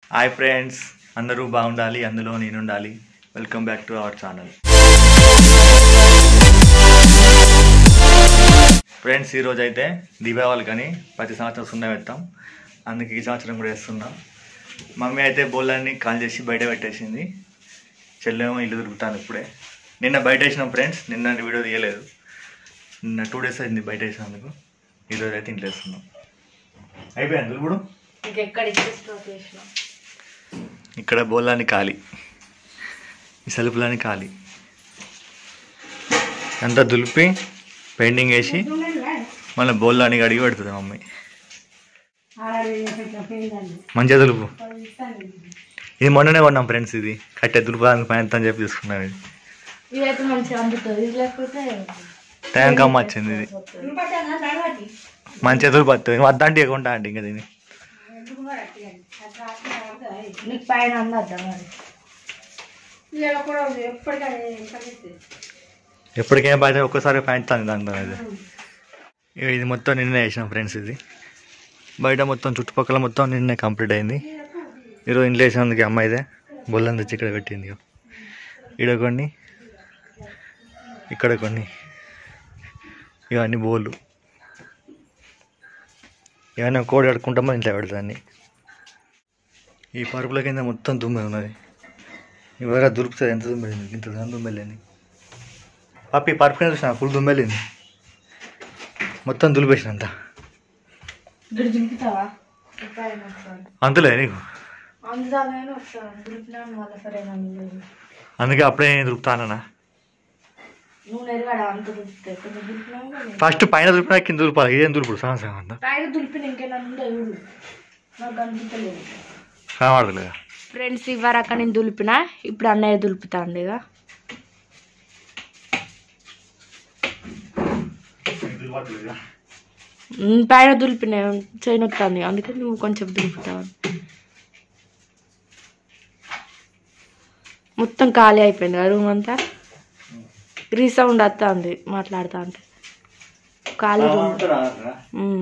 Hi friends అందరూ బాగుండాలి అందులో నేను ఉండాలి welcome back to our channel friends ఈరోజు అయితే దీపావళి కానీ ప్రతి సంవత్సరం సున్నా పెడతాం అందుకే ఈ సంవత్సరం కూడా వేస్తున్నాం మమ్మీ అయితే బోళ్ళని కాల్ చేసి బయట పెట్టేసింది చెల్లెమో ఇల్లు దొరుకుతాను ఇప్పుడే నిన్న బయట వేసినాం ఫ్రెండ్స్ నిన్న వీడియో తీయలేదు నిన్న టూ డేస్ అయింది బయట వేసినందుకు ఈరోజు అయితే ఇంట్లో వేస్తున్నాం అయిపోయింది ఇప్పుడు ఇంకెక్కడ ఇచ్చే స్టాక్ చేసినా ఇక్కడ బోళ్ళని ఖాళీ ఈ సలుపులని ఖాళీ అంతా దులిపి పెయింటింగ్ వేసి మళ్ళీ బోళ్ళని కడిగి పెడుతుంది మమ్మీ మంచిగా దులుపు ఇది మొన్ననే కొన్నాం ఫ్రెండ్స్ ఇది కట్టే దులుపడానికి పైన అని చెప్పి తీసుకున్నాం ఇది ఇదైతే మంచిగా అందుతుంది ఇది లేకపోతే టైం కమ్మ వచ్చింది ఇది మంచిగా దులుపు వస్తుంది వద్దంటే కొంటా అంటే ఇంకా దీన్ని నీకు పైన అందద్దా మరి ఎప్పటికైనా బాగా ఒక్కసారి పెంచుతాను దాంట్లో ఇది ఇక ఇది మొత్తం నిన్నే వేసినాం ఫ్రెండ్స్ ఇది బయట మొత్తం చుట్టుపక్కల మొత్తం నిన్నే కంప్లీట్ అయింది ఈరోజు ఇంట్లో వేసినందుకు అమ్మాయిదే బొల్లం తెచ్చి ఇక్కడ పెట్టింది ఇగో. ఈడ కొన్ని ఇక్కడ కొన్ని ఇవన్నీ బోళ్ళు ఇవన్నీ కోడి కడుక్కుంటామో ఇంట్లో పెడతాన్ని ఈ పరుపుల కింద మొత్తం దుమ్మె ఉన్నది ఇవరా దులుపుతుంది ఎంత దుమ్మెలింది ఇంత దాని దుమ్మెలేని పాపి పరుపు కింద చూసిన ఫుల్ దుమ్మెలింది మొత్తం దులిపేసిన అంతా ఇక్కడ దులుపుతావా పైన ఒకసారి అంతలే నీకు అందుదాగానే ఒకసారి దులిపినా మళ్ళీ సరేనా లేదు అందుకే అప్పుడే నేను దులుపుతానన్నా నువ్వు నెరగాడ అంత దులిపితే కొంచెం దులిపినావు కదా. ఫస్ట్ పైన దులిపినా కింద దులిపాలి ఇదేం దులుపుడు సగం సగం అంతా పైన దులిపిన ఇంకేనా ఉందో చూడు నాకు కనిపించలేదు కనబడదులేదా ఫ్రెండ్స్ ఇవ్వరాక నేను దులిపిన ఇప్పుడు అన్నయ్య దులుపుతాండి ఇక ఉమ్, పైన దులిపిన చేయనొత్తాంది అందుకే నువ్వు కొంచెం దులుపుతావు మొత్తం ఖాళీ అయిపోయింది కదా రూమ్ అంతా రీసౌండ్ వస్తుంది మాట్లాడుతా అంటే ఖాళీ రూమ్ ఉమ్.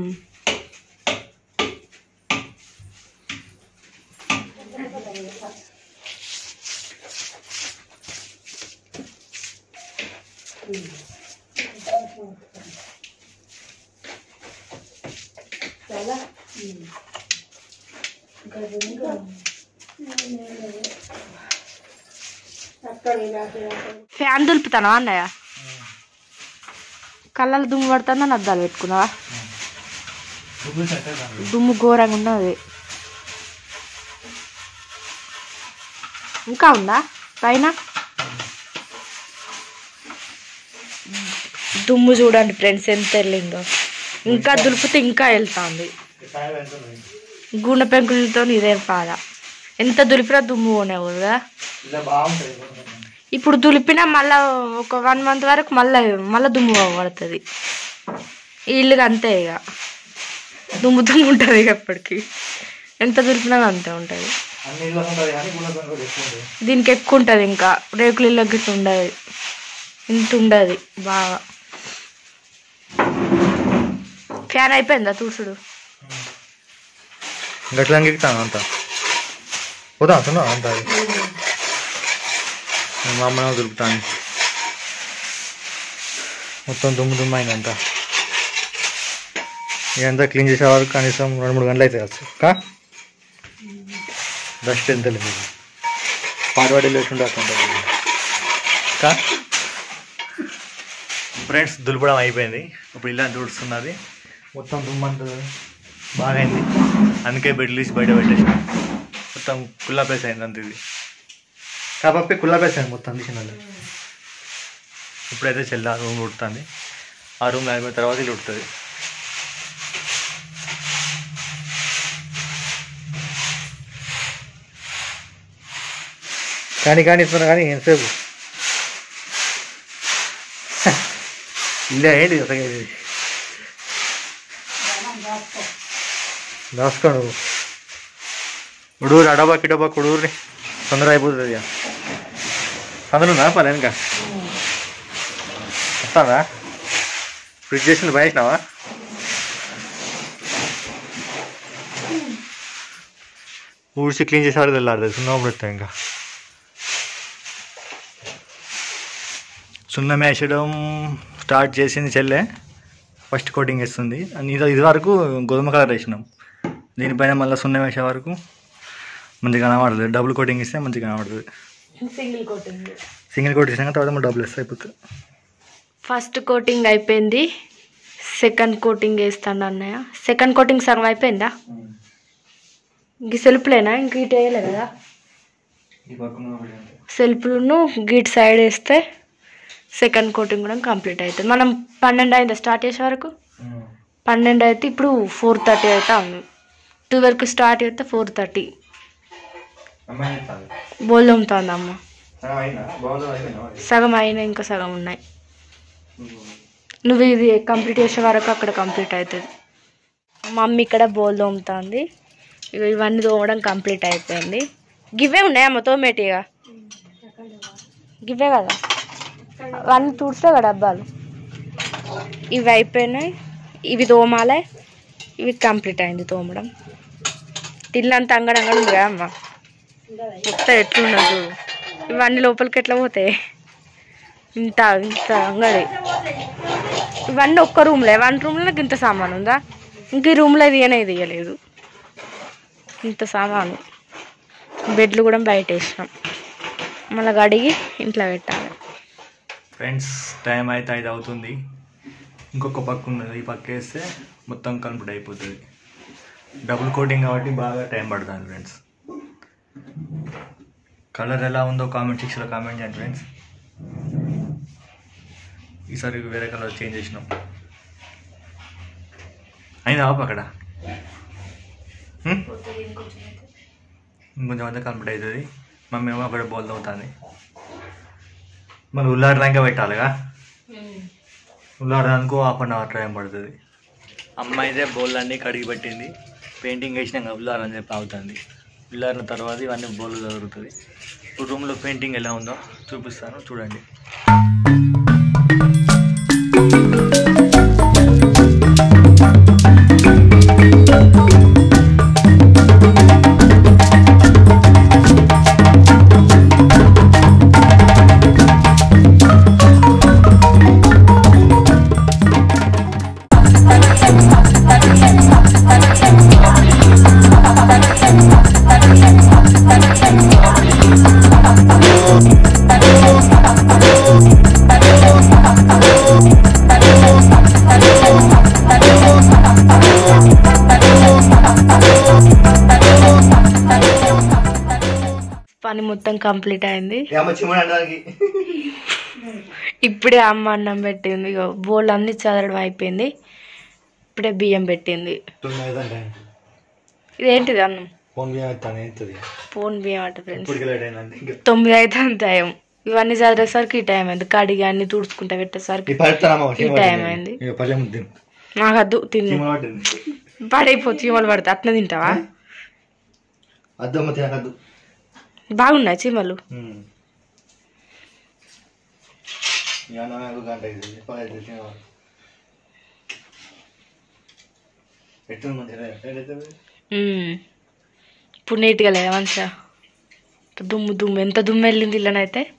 ఫ్యాన్ దులుపుతానా అన్నయ్య కళ్ళలో దుమ్ము పడుతుందని అద్దాలు పెట్టుకున్నావా దుమ్ము ఘోరంగా ఉన్నది ఇంకా ఉందా పైన దుమ్ము చూడండి ఫ్రెండ్స్ ఎంత వెళ్ళిందో ఇంకా దులిపితే ఇంకా వెళ్తుంది గుండె పెంకులతో ఇదే బాధ ఎంత దులిపినా దుమ్ము పోనే కదా ఇలా బాగుంటుంది ఇప్పుడు దులిపినా మళ్ళా ఒక వన్ మంత్ వరకు మళ్ళీ మళ్ళీ దుమ్ము పడుతుంది ఈ ఇల్లుగా అంతే ఇక దుమ్ము దుమ్ము ఉంటుంది ఇక ఎప్పటికి ఎంత దులిపినా అంతే ఉంటుంది అన్ని ఇళ్ళ ఉంటుంది కానీ గుణ కూడా ఎక్కువ ఉంటుంది దీనికి ఎక్కువ ఉంటుంది ఇంకా రేకుల ఇళ్ళకి గిట్ల ఉండదు ఇంత ఉండదు బాగా ఫ్యాన్ అయిపోయిందా చూసుడు గట్లా అంగిస్తాను అంతా పోతా అంటున్నా అంత అది మా అమ్మ దొరుకుతాను మొత్తం దుమ్ము దుమ్ము అయింది అంతా ఇదంతా క్లీన్ చేసే వరకు కనీసం రెండు మూడు గంటలు అయితే కావచ్చు కా డస్ట్ ఎంత లేదు పాడవాడి లేకుండా కా ఫ్రెండ్స్ దులపడం అయిపోయింది ఇప్పుడు ఇలా దుడుస్తున్నది మొత్తం దుమ్మంతా బాగా అయింది అందుకే బెడ్ తీసి బయట పెట్టేసిన మొత్తం కుల్లా ప్లేస్ అయింది అంత ఇది కాబట్టి కుల్లా ప్లేస్ అయింది మొత్తం తీసిన ఇప్పుడైతే చెల్లి ఆ రూమ్ ఉడుతుంది ఆ రూమ్ అయిపోయిన తర్వాత ఇల్లు ఉడుతుంది కానీ కానీ ఇస్తున్నా కానీ ఎంతసేపు ఇల్లే ఏంటి అసలు ఇది దాసుకో నువ్వు ఉడూరు అడబా కిడబా కుడూరి తొందర అయిపోతుంది ఇక అందులో ఉందా పని ఇంకా వస్తుందా ఫ్రిడ్జ్ చేసింది బయటనావా ఊడ్చి క్లీన్ చేసేవారు తెల్లారు సున్నం పెడతాం ఇంకా సున్నం వేసడం స్టార్ట్ చేసింది చెల్లె ఫస్ట్ కోటింగ్ వేస్తుంది అని ఇది ఇది వరకు గోధుమ కలర్ వేసినాం దీనిపైన మళ్ళీ సున్నం వేసే వరకు మంచిగా కనబడుతుంది డబుల్ కోటింగ్ ఇస్తే మంచిగా కనబడుతుంది సింగిల్ కోటింగ్ సింగిల్ కోట్ ఇచ్చినాక తర్వాత మనం డబుల్ వేస్తే అయిపోతుంది ఫస్ట్ కోటింగ్ అయిపోయింది సెకండ్ కోటింగ్ వేస్తాను అన్నయ్య సెకండ్ కోటింగ్ సగం అయిపోయిందా ఇంక సెల్ఫ్లేనా ఇంక ఇటు వేయలే కదా ఈ పక్కన సెల్ఫ్ను గీట్ సైడ్ వేస్తే సెకండ్ కోటింగ్ కూడా కంప్లీట్ అవుతుంది మనం పన్నెండు అయిందా స్టార్ట్ చేసే వరకు పన్నెండు అయితే ఇప్పుడు ఫోర్ థర్టీ అయితే ఉంది ట్వెల్వ్కి స్టార్ట్ అయితే ఫోర్ థర్టీ అమ్మాయి చెప్తాను బోల్ తోముతుంది అమ్మ సగం అయినా బాగుందో అయిపోయినా సగం అయినా ఇంకా సగం ఉన్నాయి నువ్వు ఇది కంప్లీట్ చేసే వరకు అక్కడ కంప్లీట్ అవుతుంది మమ్మీ ఇక్కడ బోల్ తోముతుంది ఇక ఇవన్నీ తోమడం కంప్లీట్ అయిపోయింది గివే ఉన్నాయమ్మ తోమేటిగా గివే కదా అవన్నీ తుడిస్తే కదా డబ్బాలు ఇవి అయిపోయినాయి ఇవి తోమాలే ఇవి కంప్లీట్ అయింది తోమడం ఇల్లంతా అంగడంగడు ఉంది కదా అమ్మ మొత్తం ఎట్లున్నది చూడు ఇవన్నీ లోపలికి ఎట్లా పోతాయి ఇంత ఇంత అంగడి ఇవన్నీ ఒక్క రూమ్లే వన్ రూమ్లో నాకు ఇంత సామాన్ ఉందా ఇంక ఈ రూమ్లో తీయనే తీయలేదు ఇంత సామాను బెడ్లు కూడా బయట వేసినాం మళ్ళీ కడిగి ఇంట్లో పెట్టాలి ఫ్రెండ్స్ టైం అయితే ఐదు అవుతుంది ఇంకొక పక్క ఉన్నది ఈ పక్క వేస్తే మొత్తం కంప్లీట్ అయిపోతుంది డబుల్ కోటింగ్ కాబట్టి బాగా టైం పడుతుంది ఫ్రెండ్స్ కలర్ ఎలా ఉందో కామెంట్ సెక్షన్లో కామెంట్ చేయండి ఫ్రెండ్స్ ఈసారి వేరే కలర్ చేంజ్ చేసినాం అయిందా ఆపు అక్కడ హ్మ్? ఇంకొంచెం అంతా కంప్లీట్ అవుతుంది మమ్మీ ఏమో అక్కడ బోల్ అవుతుంది మరి ఉల్లాడడానికి పెట్టాలిగా ఉల్లాడడానికి హాఫ్ అన్ అవర్ టైం పడుతుంది అమ్మ అయితే బౌల్ అన్నీ కడిగి పెట్టింది పెయింటింగ్ వేసినాక ఉల్లారని చెప్పి అవుతుంది ఉల్లారిన తర్వాత ఇవన్నీ బౌల్ జరుగుతుంది ఇప్పుడు రూమ్లో పెయింటింగ్ ఎలా ఉందో చూపిస్తాను చూడండి పని మొత్తం కంప్లీట్ అయింది అమ్మ చిమ్మడానికి ఇప్పుడే అమ్మ అన్నం పెట్టింది ఇగో బోల్ అన్ని చదరడం అయిపోయింది ఇప్పుడే బియ్యం పెట్టింది ఇదేంటిది అన్నం ఫోన్ బియ్యం అవుతాను అవుతుంది ఫోన్ బియ్యం అట ఫ్రెండ్స్ ఇప్పటికి లేట్ అయిందండి ఇంకా తొమ్మిది అయితే టైం ఇవన్నీ చదివేసరికి ఈ టైం అయింది కడిగి అన్ని తుడుచుకుంటా పెట్టేసరికి ఈ పడతానమ్మ ఈ టైం అయింది ఇక పల్లె ముద్దు నాకు అద్దు తిన్ను చిమ్మ పట్టింది పడైపో చీమలు పడతాయి అట్లా తింటావా అద్దమ్మ తినకద్దు బాగున్నాయి చీమలు గంట ఇది పదహైదు తినవాలి ఎట్టుంది మంచిగా ఎట్లయితుంది ఉమ్. ఇప్పుడు నీట్గా లేదా మంచిగా దుమ్ము దుమ్ము ఎంత దుమ్ము వెళ్ళింది ఇల్లనైతే